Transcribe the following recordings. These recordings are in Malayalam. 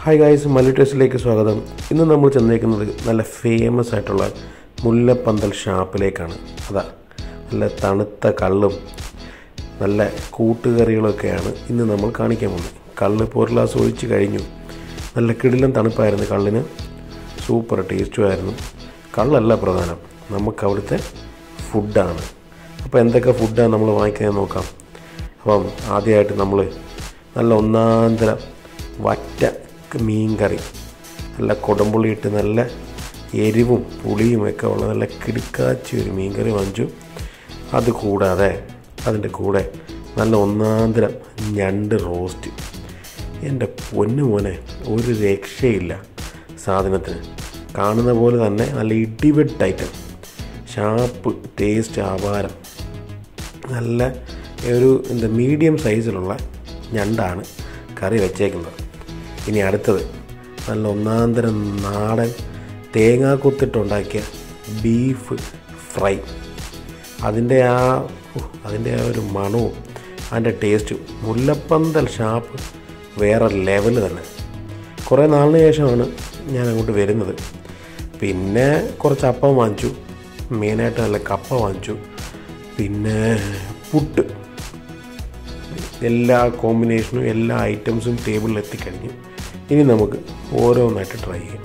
ഹായ് ഗായ്സ് മല്ലു ടേസ്റ്റിലേക്ക് സ്വാഗതം ഇന്ന് നമ്മൾ ചെന്നേക്കുന്നത് നല്ല ഫേമസ് ആയിട്ടുള്ള മുല്ലപ്പന്തൽ ഷാപ്പിലേക്കാണ് അതാ നല്ല തണുത്ത കള്ളും നല്ല കൂട്ടുകറികളൊക്കെയാണ് ഇന്ന് നമ്മൾ കാണിക്കാൻ പോകുന്നത് കള്ള് ഇപ്പോൾ ഗ്ലാസ് ഒഴിച്ച് കഴിഞ്ഞു നല്ല കിടിലം തണുപ്പായിരുന്നു കള്ളിന് സൂപ്പർ ടേസ്റ്റുമായിരുന്നു കള്ളല്ല പ്രധാനം നമുക്ക് അവിടുത്തെ ഫുഡാണ് അപ്പോൾ എന്തൊക്കെ ഫുഡാണ് നമ്മൾ വാങ്ങിക്കാൻ നോക്കാം അപ്പം ആദ്യമായിട്ട് നമ്മൾ നല്ല ഒന്നാന്തര വറ്റ മീൻ കറി നല്ല കുടംപുളി ഇട്ട് നല്ല എരിവും പുളിയും ഒക്കെ ഉള്ള നല്ല കിടുക്കാച്ചി ഒരു മീൻ കറി വാങ്ങിച്ചു അത് കൂടാതെ അതിൻ്റെ കൂടെ നല്ല ഒന്നാന്തരം ഞണ്ട് റോസ്റ്റ് എൻ്റെ പൊന്നു മോനെ ഒരു രക്ഷയില്ല സാധനത്തിന് കാണുന്ന പോലെ തന്നെ നല്ല ഇടിവെട്ട് ഐറ്റം ഷാപ്പ് ടേസ്റ്റ് ആഭാരം നല്ല ഒരു എന്താ മീഡിയം സൈസിലുള്ള ഞണ്ടാണ് കറി വെച്ചേക്കുന്നത് ഇനി അടുത്തത് നല്ല ഒന്നാന്തരം നാടൻ തേങ്ങാ കൊത്തിട്ടുണ്ടാക്കിയ ബീഫ് ഫ്രൈ അതിൻ്റെ ആ ഉഹ്, അതിൻ്റെ ആ ഒരു മണവും അതിൻ്റെ ടേസ്റ്റും മുല്ലപ്പന്തൽ ഷാപ്പ് വേറെ ലെവൽ തന്നെ കുറേ നാളിന് ശേഷമാണ് ഞാൻ അങ്ങോട്ട് വരുന്നത് പിന്നെ കുറച്ച് അപ്പം വാങ്ങിച്ചു മെയിനായിട്ട് നല്ല കപ്പ വാങ്ങിച്ചു പിന്നെ പുട്ട് എല്ലാ കോമ്പിനേഷനും എല്ലാ ഐറ്റംസും ടേബിളിൽ എത്തിക്കഴിഞ്ഞു ഇനി നമുക്ക് ഓരോന്നായിട്ട് ട്രൈ ചെയ്യാം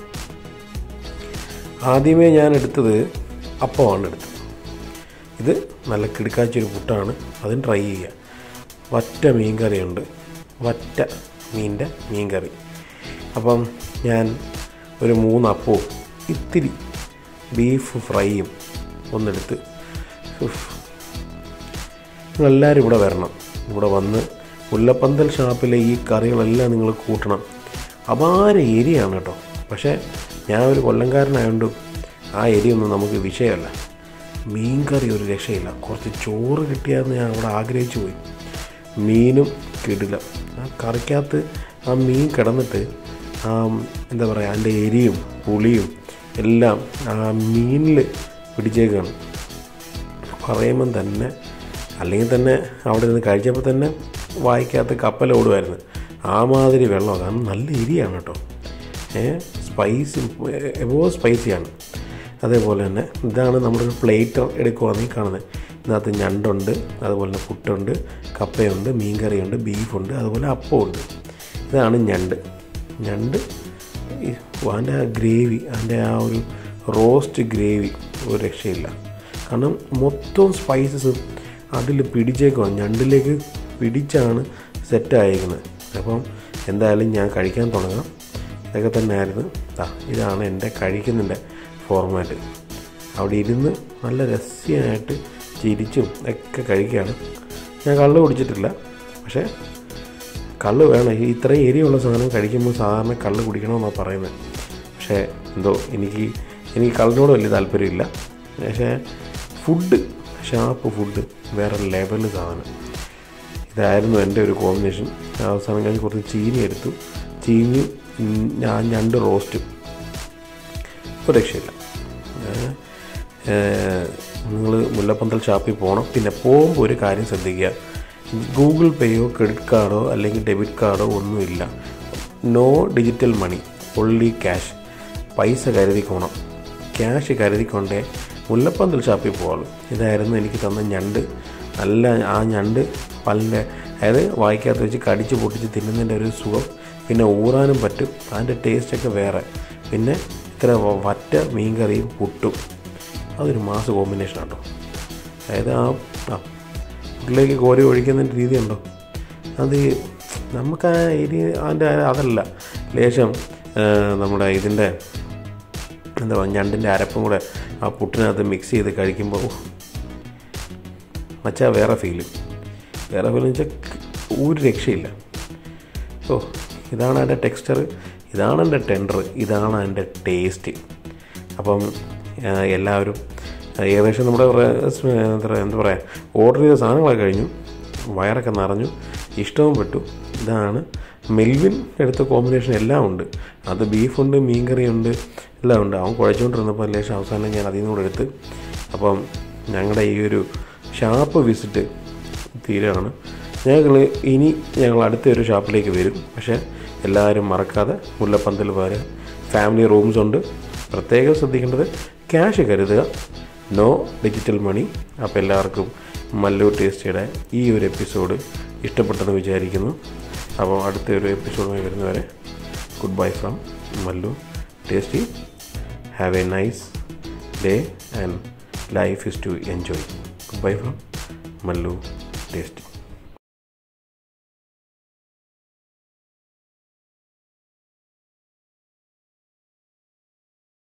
ആദ്യമേ ഞാൻ എടുത്തത് അപ്പമാണ് എടുത്തത് ഇത് നല്ല കിടുക്കാച്ചൊരു പുട്ടാണ് അതും ട്രൈ ചെയ്യുക വറ്റ മീൻ കറിയുണ്ട് വറ്റ മീൻ്റെ മീൻ കറി അപ്പം ഞാൻ ഒരു മൂന്ന് അപ്പവും ഇത്തിരി ബീഫ് ഫ്രൈയും ഒന്നെടുത്ത് ഉഫ്. നിങ്ങളെല്ലാവരും ഇവിടെ വരണം ഇവിടെ വന്ന് മുല്ലപ്പന്തൽ ഷാപ്പിലെ ഈ കറികളെല്ലാം നിങ്ങൾ കൂട്ടണം അപാര എരിയാണ് കേട്ടോ പക്ഷേ ഞാൻ ഒരു കൊല്ലംകാരനായതുകൊണ്ട് ആ എരിയൊന്നും നമുക്ക് വിഷയമല്ല മീൻ കറി ഒരു രക്ഷയില്ല കുറച്ച് ചോറ് കിട്ടിയാന്ന് ഞാൻ അവിടെ ആഗ്രഹിച്ചു പോയി മീനും കിടില ആ കറിക്കകത്ത് ആ മീൻ കിടന്നിട്ട് ആ എന്താ പറയുക അതിൻ്റെ എരിയും പുളിയും എല്ലാം ആ മീനിൽ പിടിച്ചേക്കാണ് പറയുമ്പം തന്നെ അല്ലെങ്കിൽ തന്നെ അവിടെ നിന്ന് കഴിച്ചപ്പോൾ തന്നെ വായിക്കകത്ത് കപ്പൽ ഓടുമായിരുന്നു ആ മാതിരി വെള്ളം കാരണം നല്ല എരിയാണ് കേട്ടോ ഏ സ്പൈസി എബോ സ്പൈസിയാണ് അതേപോലെ തന്നെ ഇതാണ് നമ്മുടെ പ്ലേറ്റ് എടുക്കുവാണെങ്കിൽ കാണുന്നത് ഇതിനകത്ത് ഞണ്ടുണ്ട് അതുപോലെ തന്നെ പുട്ടുണ്ട് കപ്പയുണ്ട് മീൻകറിയുണ്ട് ബീഫുണ്ട് അതുപോലെ അപ്പമുണ്ട് ഇതാണ് ഞണ്ട് ഞണ്ട് ഈ അതിൻ്റെ ആ ഗ്രേവി അതിൻ്റെ ആ ഒരു റോസ്റ്റ് ഗ്രേവി ഒരു രക്ഷയില്ല കാരണം മൊത്തം സ്പൈസസ് അതിൽ പിടിച്ചേക്കുവാണ് ഞണ്ടിലേക്ക് പിടിച്ചാണ് സെറ്റ് ആയിരിക്കുന്നത് അപ്പം എന്തായാലും ഞാൻ കഴിക്കാൻ തുടങ്ങാം ഇതൊക്കെ തന്നെയായിരുന്നു ദാ ഇതാണ് എൻ്റെ കഴിക്കുന്നതിൻ്റെ ഫോർമാറ്റ് അവിടെ ഇരുന്ന് നല്ല രസ്യമായിട്ട് ചിരിച്ചും ഒക്കെ കഴിക്കുകയാണ് ഞാൻ കള്ള് കുടിച്ചിട്ടില്ല പക്ഷേ കള്ള് വേണം ഈ ഇത്രയും എരിയുള്ള സാധനം കഴിക്കുമ്പോൾ സാധാരണ കള്ള് കുടിക്കണമെന്നാണ് പറയുന്നത് പക്ഷേ എന്തോ എനിക്ക് എനിക്ക് കള്ളിനോട് വലിയ താല്പര്യമില്ല പക്ഷേ ഫുഡ് ഷാപ്പ് ഫുഡ് വേറെ ലെവൽ സാധനം ഇതായിരുന്നു എൻ്റെ ഒരു കോമ്പിനേഷൻ അവസാനം ഞാൻ കുറച്ച് ചീനി എടുത്തു ചീനി ഞാൻ ഞണ്ട് റോസ്റ്റും ഒരു രക്ഷയില്ല നിങ്ങൾ മുല്ലപ്പന്തൽ ഷാപ്പിൽ പോകണം പിന്നെ പോകുമ്പോൾ ഒരു കാര്യം ശ്രദ്ധിക്കുക ഗൂഗിൾ പേയോ ക്രെഡിറ്റ് കാർഡോ അല്ലെങ്കിൽ ഡെബിറ്റ് കാർഡോ ഒന്നുമില്ല no digital money only cash പൈസ കരുതിക്കോണം ക്യാഷ് കരുതിക്കൊണ്ടേ മുല്ലപ്പന്തൽ ഷാപ്പിൽ പോകുള്ളൂ ഇതായിരുന്നു എനിക്ക് തന്ന ഞണ്ട് നല്ല ആ ഞണ്ട് പല്ലിൻ്റെ അതായത് വായിക്കകത്ത് വെച്ച് കടിച്ച് പൊട്ടിച്ച് തിന്നുന്നതിൻ്റെ ഒരു സുഖം പിന്നെ ഊറാനും പറ്റും അതിൻ്റെ ടേസ്റ്റൊക്കെ വേറെ പിന്നെ ഇത്ര വറ്റ മീൻ കറിയും പുട്ടും അതൊരു മാസ് കോമ്പിനേഷൻ കേട്ടോ അതായത് ആ ആ പുട്ടിലേക്ക് കോരി ഒഴിക്കുന്നതിൻ്റെ രീതി ഉണ്ടോ അത് നമുക്ക് ആ എരി അതിൻ്റെ അതല്ല ലേശം ആ, നമ്മുടെ ഇതിൻ്റെ എന്താ പറയുക ഞണ്ടിൻ്റെ അരപ്പും കൂടെ ആ പുട്ടിനകത്ത് മിക്സ് ചെയ്ത് കഴിക്കുമ്പോൾ ഉഫ്, മച്ചാ വേറെ ഫീല് വേറെ ഫീൽ വെച്ചാൽ ഒരു രക്ഷയില്ല ഓ ഇതാണ് എൻ്റെ ടെക്സ്ചർ ഇതാണ് എൻ്റെ ടെൻഡർ ഇതാണ് എൻ്റെ ടേസ്റ്റ് അപ്പം ആ, എല്ലാവരും ആ, ഏകദേശം നമ്മുടെ റേ- സ്- എന്താ പറയുക എന്താ പറയുക ഓർഡർ ചെയ്ത സാധനങ്ങളൊക്കെ കഴിഞ്ഞു വയറൊക്കെ നിറഞ്ഞു ഇഷ്ടവും പെട്ടു ഇതാണ് മെൽവിൻ എടുത്ത കോമ്പിനേഷൻ എല്ലാം ഉണ്ട് അത് ബീഫുണ്ട് മീൻകറിയുണ്ട് എല്ലാം ഉണ്ട് അവൻ കുഴച്ചുകൊണ്ടിരുന്നപ്പോൾ ലേശം അവസാനം ഞാൻ അതിൽ നിന്നുകൂടെ എടുത്ത് അപ്പം ഞങ്ങളുടെ ഈ ഒരു ഷാപ്പ് വിസിറ്റ് തീരുകയാണ് ഞങ്ങൾ ഇനി ഞങ്ങൾ അടുത്ത ഒരു ഷാപ്പിലേക്ക് വരും പക്ഷേ എല്ലാവരും മറക്കാതെ മുല്ലപ്പന്തൽ വരെ ഫാമിലി റൂംസ് ഉണ്ട് പ്രത്യേകം ശ്രദ്ധിക്കേണ്ടത് ക്യാഷ് കരുതുക നോ ഡിജിറ്റൽ മണി അപ്പോൾ എല്ലാവർക്കും മല്ലു ടേസ്റ്റിയുടെ ഈ ഒരു എപ്പിസോഡ് ഇഷ്ടപ്പെട്ടെന്ന് വിചാരിക്കുന്നു അപ്പോൾ അടുത്ത ഒരു എപ്പിസോഡുമായി വരുന്നവരെ good bye from Mallu tasty have a nice day and life is to enjoy good bye from Mallu tasty